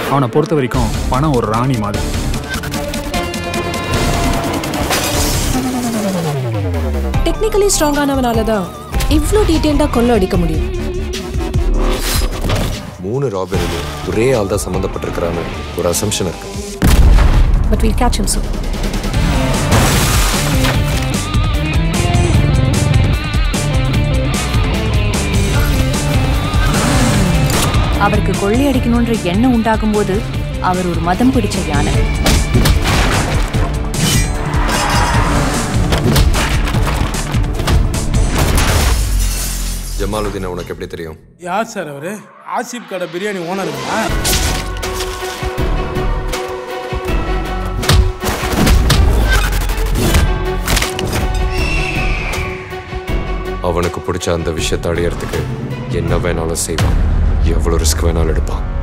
அவனை பொறுத்த வரைக்கும் பணம் ஒரு ராணி மாதிரி டெக்னிக்கலி ஸ்ட்ராங்கானவனால தான் இவ்வளோ டீட்டெயில்டாக கொள்ள அடிக்க முடியும் மூணு ராபரிலும் ஒரே ஆள் தான் சம்மந்தப்பட்டிருக்கிறான்னு ஒரு அசம்ஷன் இருக்கு but will catch him soon அவருக்கு கொள்ளையடிக்கணுன்ற எண்ணம் உண்டாகும் போது அவர் ஒரு மதம் பிடிச்ச யானை ஜமாலுதீன் உனக்கு எப்படி தெரியும் யார் சார் அவரு ஆசிப் கடை பிரியாணி ஓனருங்களா அவனுக்கு பிடிச்ச அந்த விஷயத்தை அடையறதுக்கு என்ன வேணாலும் செய்வான் எவ்வளோ ரிஸ்க் வேணாலும் எடுப்பான்